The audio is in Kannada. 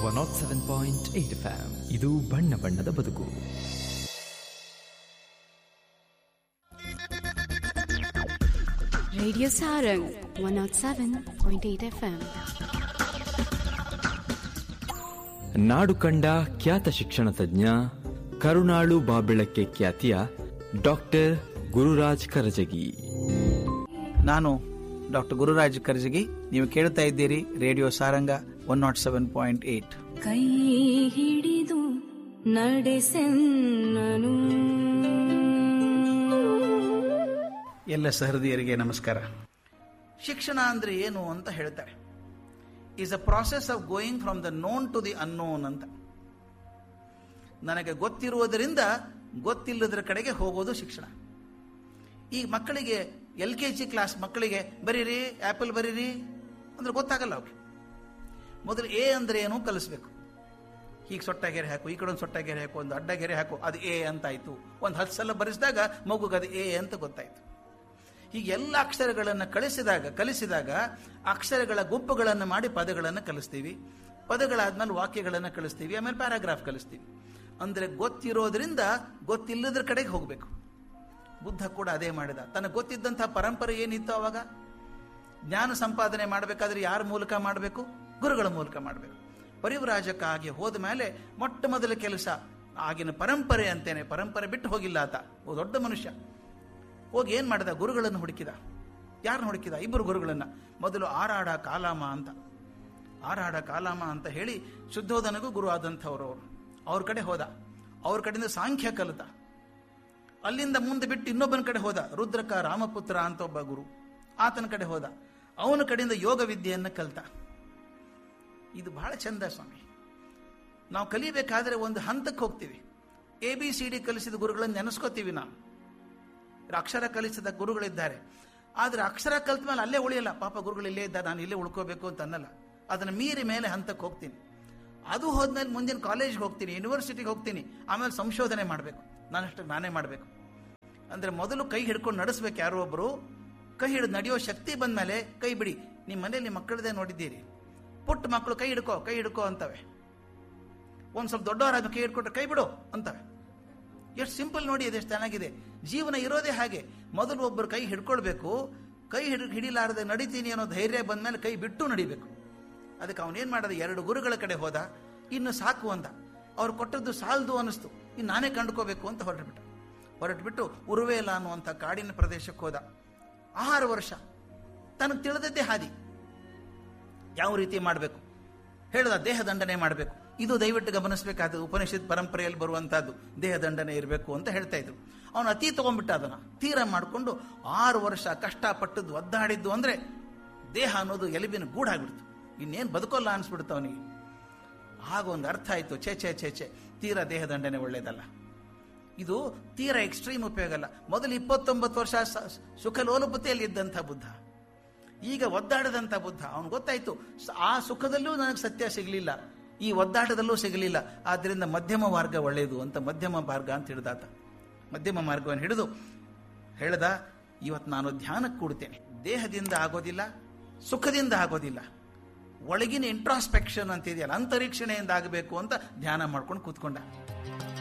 One naught seven point eight FM ಇದು ಬಣ್ಣ ಬಣ್ಣದ ಬದುಕು Radio Sarang 107.8 FM. ನಾಡು ಕಂಡ ಖ್ಯಾತ ಶಿಕ್ಷಣ ತಜ್ಞ ಕರುಣಾಳು ಬಾಬೆಳಕ್ಕೆ ಖ್ಯಾತಿಯ ಡಾಕ್ಟರ್ ಗುರುರಾಜ್ ಕರಜಗಿ ನಾನು ಡಾಕ್ಟರ್ ಗುರುರಾಜ್ ಕರ್ಜಗಿ ನೀವು ಕೇಳ್ತಾ ಇದ್ದೀರಿ radio Saranga one naught seven point eight ಕೈ ಹಿಡಿದು ನಡೆಸೆನ್ನನು ಎಲ್ಲ ಸಹೃದಯರಿಗೆ ನಮಸ್ಕಾರ ಶಿಕ್ಷಣ ಅಂದ್ರೆ ಏನು ಅಂತ ಹೇಳ್ತಾರೆ is a process of going from the known to the unknown ಅಂತ ನನಗೆ ಗೊತ್ತಿರುವುದರಿಂದ ಗೊತ್ತಿಲ್ಲದರ ಕಡೆಗೆ ಹೋಗೋದು ಶಿಕ್ಷಣ ಈ ಮಕ್ಕಳಿಗೆ ಎಲ್ ಕೆ ಜಿ ಕ್ಲಾಸ್ ಮಕ್ಕಳಿಗೆ ಬರೀರಿ ಆಪಲ್ ಬರೀರಿ ಅಂದ್ರೆ ಗೊತ್ತಾಗಲ್ಲ ಅವ್ರಿಗೆ ಮೊದಲು ಎ ಅಂದ್ರೆ ಏನು ಕಲಿಸ್ಬೇಕು ಹೀಗೆ ಸೊಟ್ಟ ಗೆರೆ ಹಾಕು ಈ ಕಡೆ ಒಂದು ಸೊಟ್ಟ ಗೆರೆ ಹಾಕು ಒಂದು ಅಡ್ಡ ಗೆರೆ ಹಾಕು ಅದು ಎ ಅಂತ ಆಯ್ತು ಒಂದು ಹತ್ತು ಸಲ ಬರೆಸಿದಾಗ ಮಗುಗೆ ಅದು ಎ ಅಂತ ಗೊತ್ತಾಯ್ತು ಹೀಗೆ ಎಲ್ಲ ಅಕ್ಷರಗಳನ್ನು ಕಳಿಸಿದಾಗ ಕಲಿಸಿದಾಗ ಅಕ್ಷರಗಳ ಗುಂಪುಗಳನ್ನು ಮಾಡಿ ಪದಗಳನ್ನು ಕಲಿಸ್ತೀವಿ ಪದಗಳಾದ್ಮೇಲೆ ವಾಕ್ಯಗಳನ್ನು ಕಲಿಸ್ತೀವಿ ಆಮೇಲೆ ಪ್ಯಾರಾಗ್ರಾಫ್ ಕಲಿಸ್ತೀವಿ ಅಂದ್ರೆ ಗೊತ್ತಿರೋದ್ರಿಂದ ಗೊತ್ತಿಲ್ಲದ್ರ ಕಡೆಗೆ ಹೋಗಬೇಕು ಬುದ್ಧ ಕೂಡ ಅದೇ ಮಾಡಿದ ತನಗೆ ಗೊತ್ತಿದ್ದಂತಹ ಪರಂಪರೆ ಏನಿತ್ತು ಅವಾಗ ಜ್ಞಾನ ಸಂಪಾದನೆ ಮಾಡಬೇಕಾದ್ರೆ ಯಾರ ಮೂಲಕ ಮಾಡಬೇಕು ಗುರುಗಳ ಮೂಲಕ ಮಾಡಬೇಕು ಪರಿವ್ರಾಜಕ್ಕಾಗಿ ಹೋದ ಮೇಲೆ ಮೊಟ್ಟ ಮೊದಲ ಕೆಲಸ ಆಗಿನ ಪರಂಪರೆ ಅಂತೇನೆ ಪರಂಪರೆ ಬಿಟ್ಟು ಹೋಗಿಲ್ಲ ಆತ ಒಬ್ಬ ದೊಡ್ಡ ಮನುಷ್ಯ ಹೋಗಿ ಏನ್ ಮಾಡಿದ ಗುರುಗಳನ್ನು ಹುಡುಕಿದ ಯಾರನ್ನ ಹುಡುಕಿದ ಇಬ್ಬರು ಗುರುಗಳನ್ನ ಮೊದಲು ಆರಾಡ ಕಾಲಾಮ ಅಂತ ಆರಾಡ ಕಾಲಾಮ ಅಂತ ಹೇಳಿ ಶುದ್ಧೋಧನಗೂ ಗುರು ಆದಂಥವ್ರು ಅವರು ಅವ್ರ ಕಡೆ ಹೋದ ಅವ್ರ ಕಡೆಯಿಂದ ಸಾಂಖ್ಯ ಕಲಿತ ಅಲ್ಲಿಂದ ಮುಂದೆ ಬಿಟ್ಟು ಇನ್ನೊಬ್ಬನ ಕಡೆ ಹೋದ ರುದ್ರಕ ರಾಮಪುತ್ರ ಅಂತ ಒಬ್ಬ ಗುರು ಆತನ ಕಡೆ ಹೋದ ಅವನ ಕಡೆಯಿಂದ ಯೋಗ ವಿದ್ಯೆಯನ್ನು ಕಲಿತ ಇದು ಬಹಳ ಚಂದ ಸ್ವಾಮಿ ನಾವು ಕಲಿಬೇಕಾದ್ರೆ ಒಂದು ಹಂತಕ್ಕೆ ಹೋಗ್ತೀವಿ ಎ ಬಿ ಸಿ ಡಿ ಕಲಿಸಿದ ಗುರುಗಳನ್ನು ನೆನೆಸ್ಕೋತೀವಿ ನಾವು ಅಕ್ಷರ ಕಲಿಸಿದ ಗುರುಗಳಿದ್ದಾರೆ ಆದ್ರೆ ಅಕ್ಷರ ಕಲಿತ ಮೇಲೆ ಅಲ್ಲೇ ಉಳಿಯಲ್ಲ ಪಾಪ ಗುರುಗಳು ಇಲ್ಲೇ ಇದ್ದಾರೆ ನಾನು ಇಲ್ಲೇ ಉಳ್ಕೋಬೇಕು ಅಂತ ಅನ್ನಲ್ಲ ಅದನ್ನ ಮೀರಿ ಮೇಲೆ ಹಂತಕ್ಕೆ ಹೋಗ್ತೀನಿ ಅದು ಹೋದ್ಮೇಲೆ ಮುಂದಿನ ಕಾಲೇಜ್ಗೆ ಹೋಗ್ತೀನಿ ಯೂನಿವರ್ಸಿಟಿಗೆ ಹೋಗ್ತೀನಿ ಆಮೇಲೆ ಸಂಶೋಧನೆ ಮಾಡಬೇಕು ನಾನಷ್ಟು ನಾನೇ ಮಾಡಬೇಕು ಅಂದ್ರೆ ಮೊದಲು ಕೈ ಹಿಡ್ಕೊಂಡು ನಡೆಸ್ಬೇಕು ಯಾರೋ ಒಬ್ರು ಕೈ ಹಿಡಿದು ನಡೆಯೋ ಶಕ್ತಿ ಬಂದ್ಮೇಲೆ ಕೈ ಬಿಡಿ ನಿಮ್ಮ ಮನೇಲಿ ಮಕ್ಕಳದೇ ನೋಡಿದ್ದೀರಿ ಪುಟ್ಟ ಮಕ್ಕಳು ಕೈ ಹಿಡ್ಕೋ ಕೈ ಹಿಡ್ಕೋ ಅಂತವೆ ಒಂದ್ ಸ್ವಲ್ಪ ದೊಡ್ಡವರಾದ ಕೈ ಹಿಡ್ಕೊಟ್ರೆ ಕೈ ಬಿಡು ಅಂತವೆ ಎಷ್ಟು ಸಿಂಪಲ್ ನೋಡಿ ಅದೆಷ್ಟು ಚೆನ್ನಾಗಿದೆ ಜೀವನ ಇರೋದೇ ಹಾಗೆ ಮೊದಲು ಒಬ್ಬರು ಕೈ ಹಿಡ್ಕೊಳ್ಬೇಕು ಕೈ ಹಿಡ್ ಹಿಡಿಲಾರದೆ ನಡಿತೀನಿ ಅನ್ನೋ ಧೈರ್ಯ ಬಂದ್ಮೇಲೆ ಕೈ ಬಿಟ್ಟು ನಡಿಬೇಕು ಅದಕ್ಕೆ ಅವನೇನ್ ಮಾಡದ ಎರಡು ಗುರುಗಳ ಕಡೆ ಹೋದ ಇನ್ನು ಸಾಕು ಅಂದ ಅವ್ರು ಕೊಟ್ಟದ್ದು ಸಾಲದು ಅನಿಸ್ತು ಇನ್ನು ನಾನೇ ಕಂಡುಕೋಬೇಕು ಅಂತ ಹೊರಟುಬಿಟ್ಟ ಹೊರಟುಬಿಟ್ಟು ಉರುವೇಲ ಅನ್ನುವಂಥ ಕಾಡಿನ ಪ್ರದೇಶಕ್ಕೆ ಹೋದ ಆರು ವರ್ಷ ತನಗೆ ತಿಳಿದದ್ದೇ ಹಾದಿ ಯಾವ ರೀತಿ ಮಾಡಬೇಕು ಹೇಳ್ದ ದೇಹ ದಂಡನೆ ಮಾಡಬೇಕು ಇದು ದಯವಿಟ್ಟು ಗಮನಿಸಬೇಕಾದ ಉಪನಿಷತ್ ಪರಂಪರೆಯಲ್ಲಿ ಬರುವಂತಹದ್ದು ದೇಹ ದಂಡನೆ ಇರಬೇಕು ಅಂತ ಹೇಳ್ತಾ ಇದ್ರು ಅವನು ಅತಿ ತಗೊಂಡ್ಬಿಟ್ಟ ಅದನ್ನ ತೀರ ಮಾಡಿಕೊಂಡು ಆರು ವರ್ಷ ಕಷ್ಟಪಟ್ಟದ್ದು ಒದ್ದಾಡಿದ್ದು ಅಂದ್ರೆ ದೇಹ ಅನ್ನೋದು ಎಲುಬಿನ ಗೂಡಾಗ್ಬಿಡ್ತು ಇನ್ನೇನು ಬದುಕೋಲ್ಲ ಅನ್ಸ್ಬಿಡ್ತು ಅವನಿಗೆ ಆಗ ಒಂದು ಅರ್ಥ ಆಯ್ತು ಛೇ ಛೇ ಛೇ ಛೇ ತೀರ ದೇಹ ದಂಡನೆ ಒಳ್ಳೇದಲ್ಲ ಇದು ತೀರ ಎಕ್ಸ್ಟ್ರೀಮ್ ಉಪಯೋಗ ಅಲ್ಲ ಮೊದಲು ಇಪ್ಪತ್ತೊಂಬತ್ತು ವರ್ಷ ಸ- ಸುಖ ಲೋಲುಪತೆಯಲ್ಲಿ ಇದ್ದಂಥ ಬುದ್ಧ ಈಗ ಒದ್ದಾಡದಂಥ ಬುದ್ಧ ಅವನು ಗೊತ್ತಾಯ್ತು ಸ- ಆ ಸುಖದಲ್ಲೂ ನನಗೆ ಸತ್ಯ ಸಿಗಲಿಲ್ಲ ಈ ಒದ್ದಾಟದಲ್ಲೂ ಸಿಗಲಿಲ್ಲ ಆದ್ರಿಂದ ಮಧ್ಯಮ ಮಾರ್ಗ ಒಳ್ಳೆಯದು ಅಂತ ಮಧ್ಯಮ ಮಾರ್ಗ ಅಂತ ಹಿಡಿದಾತ ಮಧ್ಯಮ ಮಾರ್ಗವನ್ನು ಹಿಡಿದು ಹೇಳ್ದ ಇವತ್ತು ನಾನು ಧ್ಯಾನಕ್ಕೆ ಕೂಡ್ತೇನೆ ದೇಹದಿಂದ ಆಗೋದಿಲ್ಲ ಸುಖದಿಂದ ಆಗೋದಿಲ್ಲ ಒಳಗಿನ ಇಂಟ್ರಾಸ್ಪೆಕ್ಷನ್ ಅಂತ ಇದೆಯಲ್ಲ ಅಂತರೀಕ್ಷಣೆಯಿಂದ ಆಗಬೇಕು ಅಂತ ಧ್ಯಾನ ಮಾಡ್ಕೊಂಡು ಕೂತ್ಕೊಂಡ